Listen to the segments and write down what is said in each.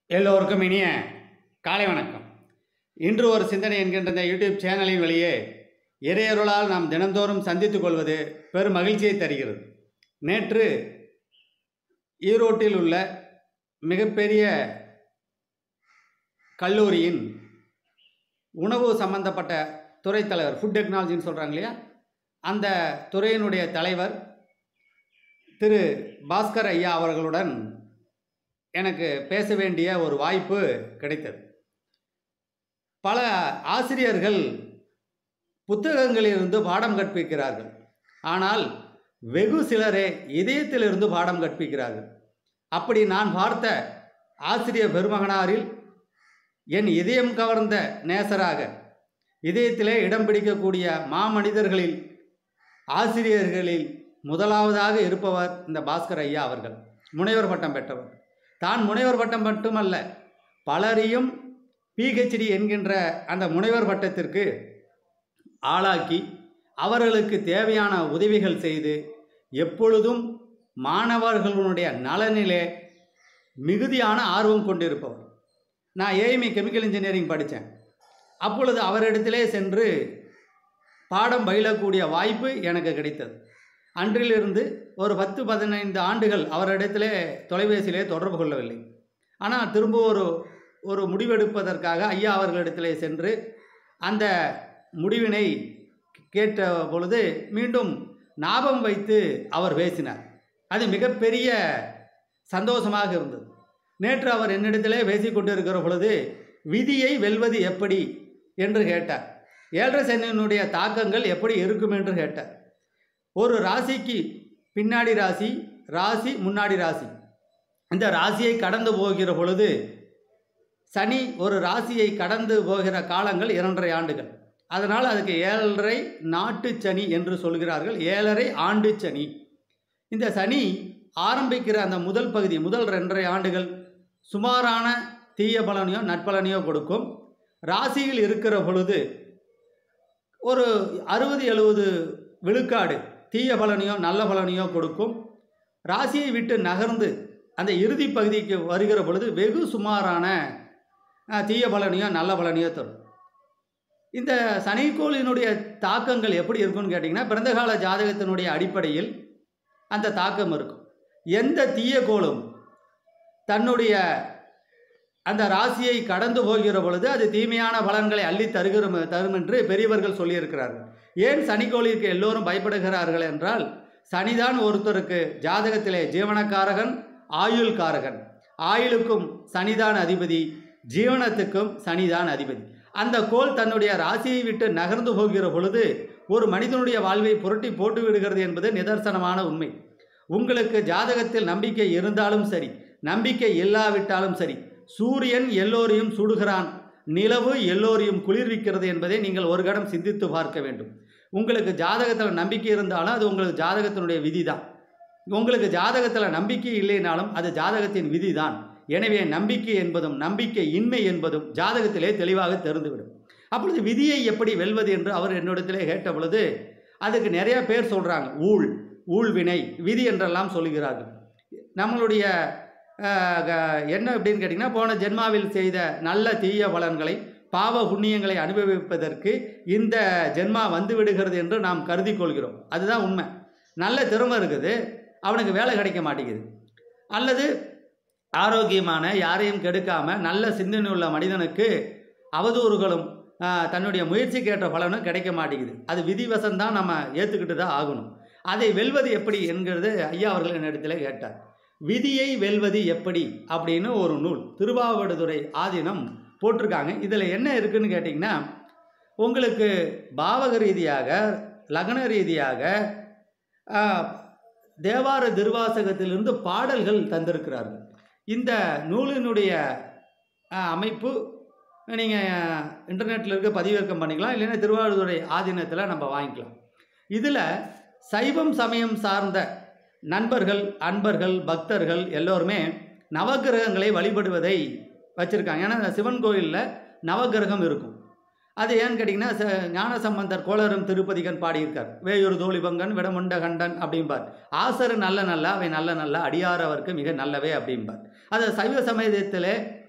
எல்லோருக்கும் இனிய காலை வணக்கம் இன்று ஒரு சிந்தனை என்கின்ற இந்த யூடியூப் சேனலின் வழியே இறையருளால் நாம் தினந்தோறும் சந்தித்துக் கொள்வது பெரும் மகிழ்ச்சியை தருகிறது நேற்று ஈரோட்டில் உள்ள மிகப்பெரிய கல்லூரியின் உணவு சம்பந்தப்பட்ட துறை தலைவர் ஃபுட் டெக்னாலஜின்னு சொல்கிறாங்க இல்லையா அந்த துறையினுடைய தலைவர் திரு பாஸ்கர் ஐயா அவர்களுடன் எனக்கு பேச வேண்டிய ஒரு வாய்ப்பு கிடைத்தது பல ஆசிரியர்கள் புத்தகங்களிலிருந்து பாடம் கற்பிக்கிறார்கள் ஆனால் வெகு சிலரே இதயத்திலிருந்து பாடம் கற்பிக்கிறார்கள் அப்படி நான் பார்த்த ஆசிரியர் பெருமகனாரில் என் இதயம் கவர்ந்த நேசராக இதயத்திலே இடம் பிடிக்கக்கூடிய மாமனிதர்களில் ஆசிரியர்களில் முதலாவதாக இருப்பவர் இந்த பாஸ்கர் ஐயா அவர்கள் முனைவர் பட்டம் பெற்றவர் தான் முனைவர் பட்டம் மட்டுமல்ல பலரையும் பிஹெச்டி என்கின்ற அந்த முனைவர் பட்டத்திற்கு ஆளாக்கி அவர்களுக்கு தேவையான உதவிகள் செய்து எப்பொழுதும் மாணவர்களுடைய நலனிலே மிகுதியான ஆர்வம் கொண்டிருப்பவர் நான் ஏஎம்இ கெமிக்கல் இன்ஜினியரிங் படித்தேன் அப்பொழுது அவரிடத்திலே சென்று பாடம் பயிலக்கூடிய வாய்ப்பு எனக்கு கிடைத்தது அன்றிலிருந்து ஒரு பத்து பதினைந்து ஆண்டுகள் அவரிடத்திலே தொலைபேசியிலே தொடர்பு கொள்ளவில்லை ஆனால் திரும்ப ஒரு ஒரு முடிவெடுப்பதற்காக ஐயா அவர்களிடத்திலே சென்று அந்த முடிவினை கேட்ட பொழுது மீண்டும் ஞாபகம் வைத்து அவர் பேசினார் அது மிகப்பெரிய சந்தோஷமாக இருந்தது நேற்று அவர் என்னிடத்திலே பேசிக் கொண்டிருக்கிற பொழுது விதியை வெல்வது எப்படி என்று கேட்டார் ஏழரை சனியினுடைய தாக்கங்கள் எப்படி இருக்கும் என்று கேட்டார் ஒரு ராசிக்கு பின்னாடி ராசி ராசி முன்னாடி ராசி இந்த ராசியை கடந்து போகிற பொழுது சனி ஒரு ராசியை கடந்து போகிற காலங்கள் இரண்டரை ஆண்டுகள் அதனால் அதுக்கு ஏழரை நாட்டு சனி என்று சொல்கிறார்கள் ஏழரை ஆண்டு சனி இந்த சனி ஆரம்பிக்கிற அந்த முதல் பகுதி முதல் ரெண்டரை ஆண்டுகள் சுமாரான தீய பலனையோ நட்பலனையோ கொடுக்கும் ராசியில் இருக்கிற பொழுது ஒரு அறுபது எழுபது விழுக்காடு தீய பலனையோ நல்ல பலனையோ கொடுக்கும் ராசியை விட்டு நகர்ந்து அந்த இறுதி பகுதிக்கு வருகிற பொழுது வெகு சுமாரான அஹ், தீய பலனையோ நல்ல பலனையோ தரும் இந்த சனிக்கோளினுடைய தாக்கங்கள் எப்படி இருக்கும்னு கேட்டிங்கன்னா பிறந்தகால ஜாதகத்தினுடைய அடிப்படையில் அந்த தாக்கம் இருக்கும் எந்த தீய கோளும் தன்னுடைய அந்த ராசியை கடந்து போகிற பொழுது அது தீமையான பலன்களை அள்ளி தருகிற தரும் என்று பெரியவர்கள் சொல்லியிருக்கிறார்கள் ஏன் சனிக்கோளிற்கு எல்லோரும் பயப்படுகிறார்கள் என்றால் சனிதான் ஒருத்தருக்கு ஜாதகத்திலே ஜீவனக்காரகன் ஆயுள் காரகன் ஆயுளுக்கும் சனிதான் அதிபதி ஜீவனத்துக்கும் சனிதான் அதிபதி அந்த கோள் தன்னுடைய ராசியை விட்டு நகர்ந்து போகிற பொழுது ஒரு மனிதனுடைய வாழ்வை புரட்டி போட்டு விடுகிறது என்பது நிதர்சனமான உண்மை உங்களுக்கு ஜாதகத்தில் நம்பிக்கை இருந்தாலும் சரி நம்பிக்கை இல்லாவிட்டாலும் சரி சூரியன் எல்லோரையும் சுடுகிறான் நிலவு எல்லோரையும் குளிர்விக்கிறது என்பதை நீங்கள் ஒரு கடம் சிந்தித்து பார்க்க வேண்டும் உங்களுக்கு ஜாதகத்தில் நம்பிக்கை இருந்தாலும் அது உங்களுக்கு ஜாதகத்தினுடைய விதி தான் உங்களுக்கு ஜாதகத்தில் நம்பிக்கை இல்லைனாலும் அது ஜாதகத்தின் விதி தான் எனவே நம்பிக்கை என்பதும் நம்பிக்கை இன்மை என்பதும் ஜாதகத்திலே தெளிவாக தெரிந்துவிடும் அப்பொழுது விதியை எப்படி வெல்வது என்று அவர் என்னிடத்திலே கேட்ட பொழுது அதுக்கு நிறைய பேர் சொல்கிறாங்க ஊழ் ஊழ்வினை விதி என்றெல்லாம் சொல்லுகிறார்கள் நம்மளுடைய அஹ், க- என்ன அப்படின்னு கேட்டிங்கன்னா போன ஜென்மாவில் செய்த நல்ல தீய பலன்களை பாவ புண்ணியங்களை அனுபவிப்பதற்கு இந்த ஜென்மா வந்து விடுகிறது என்று நாம் கருதி கொள்கிறோம் அதுதான் உண்மை நல்ல திறமை இருக்குது அவனுக்கு வேலை கிடைக்க மாட்டேங்குது அல்லது ஆரோக்கியமான யாரையும் கெடுக்காம நல்ல சிந்தனை உள்ள மனிதனுக்கு அவதூறுகளும் ஆஹ், தன்னுடைய முயற்சிக்கேற்ற பலனும் கிடைக்க மாட்டேங்குது அது விதிவசம் தான் நம்ம ஏற்றுக்கிட்டு தான் ஆகணும் அதை வெல்வது எப்படி என்கிறது ஐயா அவர்கள் என்னிடத்தில் கேட்டார் விதியை வெல்வது எப்படி அப்படின்னு ஒரு நூல் திருவாவடுதுறை ஆதீனம் போட்டிருக்காங்க இதில் என்ன இருக்குன்னு கேட்டிங்கன்னா உங்களுக்கு பாவக ரீதியாக லக்ன ரீதியாக ஆஹ், தேவார திருவாசகத்திலிருந்து பாடல்கள் தந்திருக்கிறார்கள் இந்த நூலினுடைய ஆஹ், அமைப்பு நீங்கள் இன்டர்நெட்டில் இருக்க பதிவிறக்கம் பண்ணிக்கலாம் இல்லைன்னா திருவாரூரை ஆதீனத்தில் நம்ம வாங்கிக்கலாம் இதில் சைவம் சமயம் சார்ந்த நண்பர்கள் அன்பர்கள் பக்தர்கள் எல்லோருமே நவக்கிரகங்களை வழிபடுவதை வச்சுருக்காங்க ஏன்னா இந்த சிவன் கோயிலில் நவக்கிரகம் இருக்கும் அது ஏன்னு கேட்டிங்கன்னா ச- ஞானசம்பந்தர் கோளரும் திருப்பதிகன் பாடியிருக்கார் வேயூர் தோழிபங்கன் விடமுண்ட கண்டன் அப்படிம்பார் ஆசரு நல்ல நல்ல அவை நல்ல நல்ல அடியாரவர்க்கு மிக நல்லவே அப்படிம்பார் அது சைவ சமயத்திலே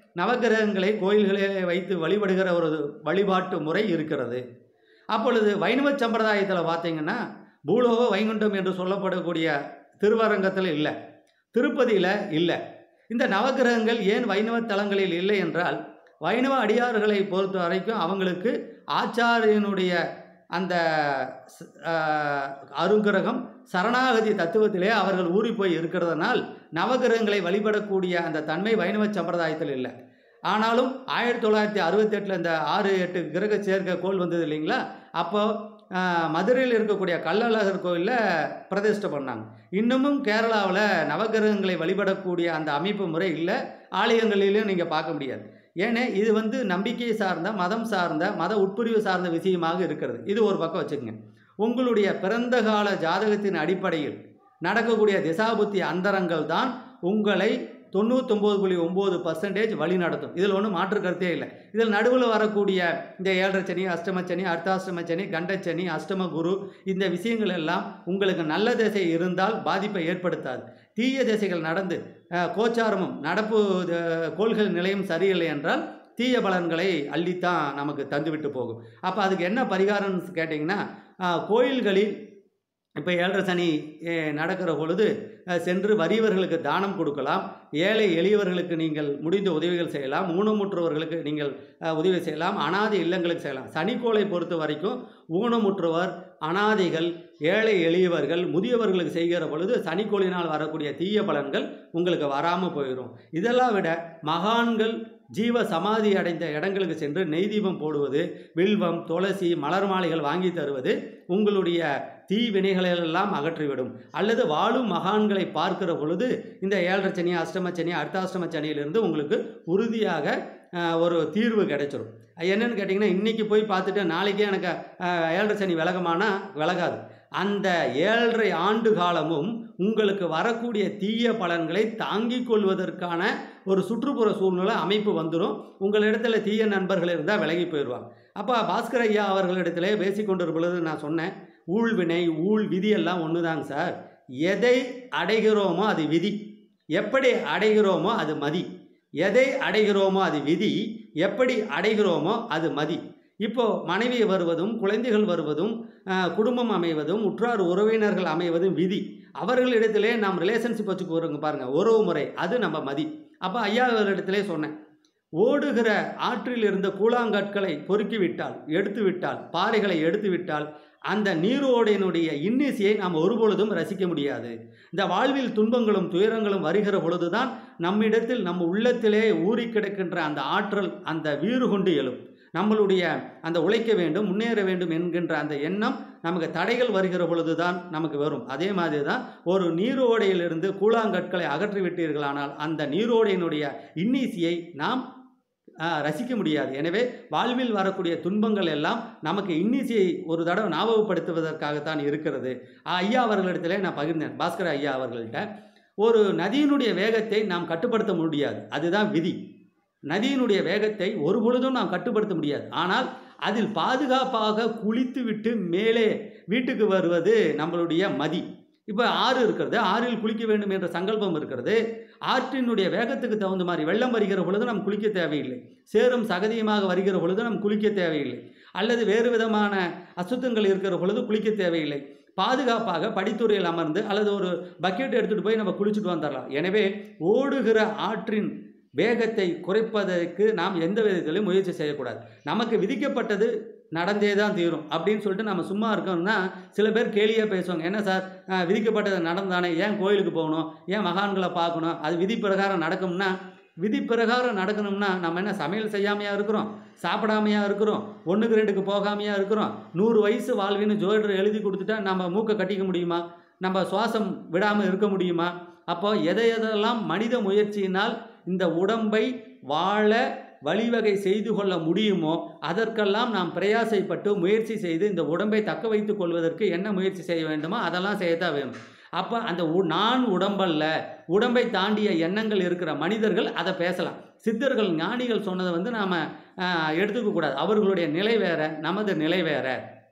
நவக்கிரகங்களை கோயில்களிலே வைத்து வழிபடுகிற ஒரு வழிபாட்டு முறை இருக்கிறது அப்பொழுது வைணவ சம்பிரதாயத்தில் பார்த்தீங்கன்னா பூலோக வைகுண்டம் என்று சொல்லப்படக்கூடிய திருவரங்கத்தில் இல்லை திருப்பதியில் இல்லை இந்த நவக்கிரகங்கள் ஏன் வைணவ தலங்களில் இல்லை என்றால் வைணவ அடியார்களை பொறுத்த வரைக்கும் அவங்களுக்கு ஆச்சாரியனுடைய அந்த ஸ்- ஆஹ், அருங்கிரகம் சரணாகதி தத்துவத்திலே அவர்கள் ஊறி போய் இருக்கிறதுனால் நவகிரகங்களை வழிபடக்கூடிய அந்த தன்மை வைணவ சம்பிரதாயத்தில் இல்லை ஆனாலும் ஆயிரத்தி தொள்ளாயிரத்தி அறுபத்தெட்டில் இந்த ஆறு எட்டு கிரக சேர்க்க கோள் வந்தது இல்லைங்களா அப்போ ஆஹ், மதுரையில் இருக்கக்கூடிய கள்ளழகர் கோயிலில் பிரதிஷ்டை பண்ணாங்க இன்னமும் கேரளாவில் நவகிரகங்களை வழிபடக்கூடிய அந்த அமைப்பு முறை இல்லை ஆலயங்களிலும் நீங்கள் பார்க்க முடியாது ஏன்னா இது வந்து நம்பிக்கை சார்ந்த மதம் சார்ந்த மத உட்பிரிவு சார்ந்த விஷயமாக இருக்கிறது இது ஒரு பக்கம் வச்சுக்கோங்க உங்களுடைய பிறந்த கால ஜாதகத்தின் அடிப்படையில் நடக்கக்கூடிய திசாபுத்தி அந்தரங்கள் தான் உங்களை தொண்ணூத்தொம்பது புள்ளி ஒம்பது பர்சன்டேஜ் வழி நடத்தும் இதில் ஒன்றும் மாற்று கருத்தே இல்லை இதில் நடுவில் வரக்கூடிய இந்த ஏழரை சனி அஷ்டம சனி அர்த்தாஷ்டம சனி கண்டச்சனி அஷ்டம குரு இந்த விஷயங்கள் எல்லாம் உங்களுக்கு நல்ல திசை இருந்தால் பாதிப்பை ஏற்படுத்தாது தீய திசைகள் நடந்து அஹ், கோச்சாரமும் நடப்பு அஹ், கோள்கள் நிலையும் சரியில்லை என்றால் தீய பலன்களை அள்ளித்தான் நமக்கு தந்துவிட்டு போகும் அப்போ அதுக்கு என்ன பரிகாரம்னு கேட்டிங்கன்னா அஹ், கோயில்களில் இப்போ ஏழரை சனி அஹ், நடக்கிற பொழுது அஹ், சென்று வறியவர்களுக்கு தானம் கொடுக்கலாம் ஏழை எளியவர்களுக்கு நீங்கள் முடிந்த உதவிகள் செய்யலாம் ஊனமுற்றவர்களுக்கு நீங்கள் அஹ், உதவி செய்யலாம் அனாதை இல்லங்களுக்கு செய்யலாம் சனிக்கோளை பொறுத்த வரைக்கும் ஊனமுற்றவர் அனாதைகள் ஏழை எளியவர்கள் முதியவர்களுக்கு செய்கிற பொழுது சனிக்கோளினால் வரக்கூடிய தீய பலன்கள் உங்களுக்கு வராமல் போயிடும் இதெல்லாம் விட மகான்கள் ஜீவ சமாதி அடைந்த இடங்களுக்கு சென்று நெய் தீபம் போடுவது வில்வம் துளசி மலர் மாலைகள் வாங்கி தருவது உங்களுடைய தீவினைகளெல்லாம் அகற்றிவிடும் அல்லது வாழும் மகான்களை பார்க்கிற பொழுது இந்த ஏழரை சனி அஷ்டம சனி அர்த்தாஷ்டம சனியிலிருந்து உங்களுக்கு உறுதியாக அஹ், ஒரு தீர்வு கிடைச்சிரும் என்னன்னு கேட்டிங்கன்னா இன்றைக்கி போய் பார்த்துட்டு நாளைக்கே எனக்கு அஹ், ஏழரை சனி விலகமானா விலகாது அந்த ஏழரை ஆண்டு காலமும் உங்களுக்கு வரக்கூடிய தீய பலன்களை தாங்கிக் கொள்வதற்கான ஒரு சுற்றுப்புற சூழ்நிலை அமைப்பு வந்துடும் உங்களிடத்துல தீய நண்பர்கள் இருந்தால் விலகி போயிடுவாங்க அப்போ பாஸ்கர் ஐயா அவர்களிடத்திலே பேசிக்கொண்டிருக்கும் பொழுது நான் சொன்னேன் ஊழ்வினை ஊழ் விதி எல்லாம் ஒன்று தாங்க சார் எதை அடைகிறோமோ அது விதி எப்படி அடைகிறோமோ அது மதி எதை அடைகிறோமோ அது விதி எப்படி அடைகிறோமோ அது மதி இப்போ மனைவி வருவதும் குழந்தைகள் வருவதும் ஆஹ், குடும்பம் அமைவதும் உற்றார் உறவினர்கள் அமைவதும் விதி அவர்களிடத்திலே நாம் ரிலேஷன்ஷிப் வச்சுக்கிறோங்க பாருங்க உறவு முறை அது நம்ம மதி அப்போ ஐயா அவர்களிடத்திலே சொன்னேன் ஓடுகிற ஆற்றில் இருந்த கூழாங்கற்களை பொறுக்கி விட்டால் எடுத்து விட்டால் பாறைகளை எடுத்து விட்டால் அந்த நீரோடையினுடைய இன்னிசையை நாம் ஒருபொழுதும் ரசிக்க முடியாது இந்த வாழ்வில் துன்பங்களும் துயரங்களும் வருகிற பொழுதுதான் நம்மிடத்தில் நம்ம உள்ளத்திலே ஊறி கிடக்கின்ற அந்த ஆற்றல் அந்த வீறு கொண்டு எழும் நம்மளுடைய அந்த உழைக்க வேண்டும் முன்னேற வேண்டும் என்கின்ற அந்த எண்ணம் நமக்கு தடைகள் வருகிற பொழுதுதான் நமக்கு வரும் அதே மாதிரி தான் ஒரு நீரோடையிலிருந்து கூழாங்கற்களை அகற்றி விட்டீர்களானால் அந்த நீரோடையினுடைய இன்னிசையை நாம் ஆஹ், ரசிக்க முடியாது எனவே வாழ்வில் வரக்கூடிய துன்பங்கள் எல்லாம் நமக்கு இன்னிசையை ஒரு தடவை ஞாபகப்படுத்துவதற்காகத்தான் இருக்கிறது ஐயா அவர்களிடத்திலே நான் பகிர்ந்தேன் பாஸ்கர் ஐயா அவர்கள்ட்ட ஒரு நதியினுடைய வேகத்தை நாம் கட்டுப்படுத்த முடியாது அதுதான் விதி நதியினுடைய வேகத்தை ஒரு பொழுதும் நாம் கட்டுப்படுத்த முடியாது ஆனால் அதில் பாதுகாப்பாக குளித்துவிட்டு மேலே வீட்டுக்கு வருவது நம்மளுடைய மதி இப்போ ஆறு இருக்கிறது ஆறில் குளிக்க வேண்டும் என்ற சங்கல்பம் இருக்கிறது ஆற்றினுடைய வேகத்துக்கு தகுந்த மாதிரி வெள்ளம் வருகிற பொழுது நாம் குளிக்க தேவையில்லை சேரும் சகதியமாக வருகிற பொழுது நாம் குளிக்க தேவையில்லை அல்லது வேறு விதமான அசுத்தங்கள் இருக்கிற பொழுது குளிக்க தேவையில்லை பாதுகாப்பாக படித்துறையில் அமர்ந்து அல்லது ஒரு பக்கெட் எடுத்துகிட்டு போய் நம்ம குளிச்சுட்டு வந்துடலாம் எனவே ஓடுகிற ஆற்றின் வேகத்தை குறைப்பதற்கு நாம் எந்த விதத்திலும் முயற்சி செய்யக்கூடாது நமக்கு விதிக்கப்பட்டது நடந்தே தான் தீரும் அப்படின்னு சொல்லிட்டு நம்ம சும்மா இருக்கோம்னா சில பேர் கேலியாக பேசுவாங்க என்ன சார் அஹ், விதிக்கப்பட்டது நடந்தானே ஏன் கோயிலுக்கு போகணும் ஏன் மகான்களை பார்க்கணும் அது விதி பிரகாரம் நடக்கும்னா விதி பிரகாரம் நடக்கணும்னா நம்ம என்ன சமையல் செய்யாமையா இருக்கிறோம் சாப்பிடாமையா இருக்கிறோம் ஒன்றுக்கு ரெண்டுக்கு போகாமையா இருக்கிறோம் நூறு வயசு வாழ்வின்னு ஜோதிடர் எழுதி கொடுத்துட்டா நம்ம மூக்கை கட்டிக்க முடியுமா நம்ம சுவாசம் விடாமல் இருக்க முடியுமா அப்போ எதை எதெல்லாம் மனித முயற்சியினால் இந்த உடம்பை வாழ வழிவகை செய்து கொள்ள முடியுமோ அதற்கெல்லாம் நாம் பிரயாசைப்பட்டு முயற்சி செய்து இந்த உடம்பை தக்க வைத்துக் கொள்வதற்கு என்ன முயற்சி செய்ய வேண்டுமோ அதெல்லாம் செய்யத்தான் வேணும் அப்போ அந்த உ- நான் உடம்பல்ல உடம்பை தாண்டிய எண்ணங்கள் இருக்கிற மனிதர்கள் அதை பேசலாம் சித்தர்கள் ஞானிகள் சொன்னதை வந்து நாம் எடுத்துக்க கூடாது அவர்களுடைய நிலை வேற நமது நிலை வேற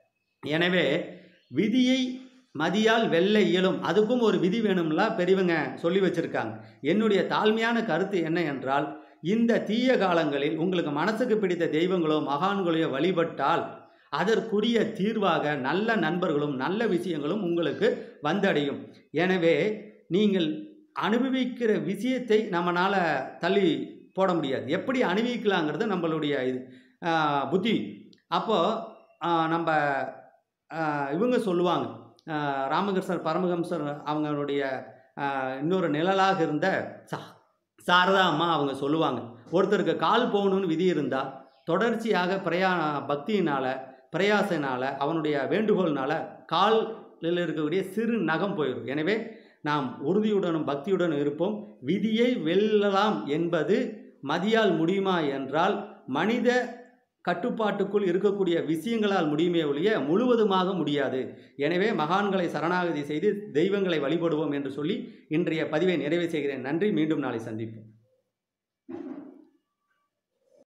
எனவே விதியை மதியால் வெல்ல இயலும் அதுக்கும் ஒரு விதி வேணும்ல பெரியவங்க சொல்லி வச்சிருக்காங்க என்னுடைய தாழ்மையான கருத்து என்ன என்றால் இந்த தீய காலங்களில் உங்களுக்கு மனசுக்கு பிடித்த தெய்வங்களோ மகான்களையோ வழிபட்டால் அதற்குரிய தீர்வாக நல்ல நண்பர்களும் நல்ல விஷயங்களும் உங்களுக்கு வந்தடையும் எனவே நீங்கள் அனுபவிக்கிற விஷயத்தை நம்மளால் தள்ளி போட முடியாது எப்படி அனுபவிக்கலாங்கிறது நம்மளுடைய இது ஆஹ், புத்தி அப்போது நம்ம ஆஹ், இவங்க சொல்லுவாங்க ஆஹ், ராமகிருஷ்ணர் பரமஹம்சர் அவங்களுடைய ஆஹ், இன்னொரு நிழலாக இருந்த சா சாரதா அம்மா அவங்க சொல்லுவாங்க ஒருத்தருக்கு கால் போகணும்னு விதி இருந்தால் தொடர்ச்சியாக பிரயா பக்தியினால் பிரயாசனால் அவனுடைய வேண்டுகோள்னால காலில் இருக்கக்கூடிய சிறு நகம் போயிடும் எனவே நாம் உறுதியுடனும் பக்தியுடனும் இருப்போம் விதியை வெல்லலாம் என்பது மதியால் முடியுமா என்றால் மனித கட்டுப்பாட்டுக்குள் இருக்கக்கூடிய விஷயங்களால் முடியுமே ஒழிய முழுவதுமாக முடியாது எனவே மகான்களை சரணாகதி செய்து தெய்வங்களை வழிபடுவோம் என்று சொல்லி இன்றைய பதிவை நிறைவு செய்கிறேன் நன்றி மீண்டும் நாளை சந்திப்போம்